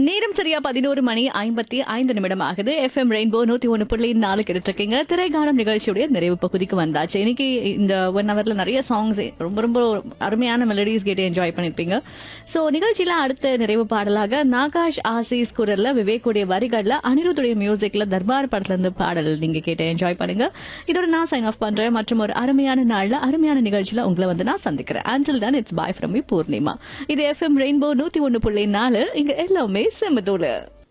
நேரம் சரியா பதினோரு மணி ஐம்பத்தி ஐந்து நிமிடம் ஆகுது எஃப்எம் ரெயின்போ நூத்தி ஒன்று புள்ளி நாலு கிடைச்சிருக்கீங்க திரைக்காலம் நிகழ்ச்சியுடைய நிறைவு பகுதிக்கு வந்தாச்சு இன்னைக்கு இந்த ஒன் ஹவர்ல நிறைய சாங்ஸ் ரொம்ப ரொம்ப அருமையான மெலடிஸ் கேட்டு என்ஜாய் பண்ணிருப்பீங்க சோ நிகழ்ச்சியில அடுத்த நிறைவு பாடலாக நாகாஷ் ஆசிஸ் குரல்ல விவேக்குடைய வரிகள்ல அனிருத்துடைய மியூசிக்ல தர்பார் படத்துல இருந்து பாடல் நீங்க கேட்டு என்ஜாய் பண்ணுங்க இதோட நான் சைன் ஆஃப் பண்றேன் மற்றும் ஒரு அருமையான நாள்ல அருமையான நிகழ்ச்சியில உங்களை வந்து நான் சந்திக்கிறேன் ஆண்டில் தான் it's bye from me Poornima இது எஃப்எம் ரெயின்போ நூத்தி ஒன்னு புள்ளி நாலு இங்க எல்லாமே செம்மதூளு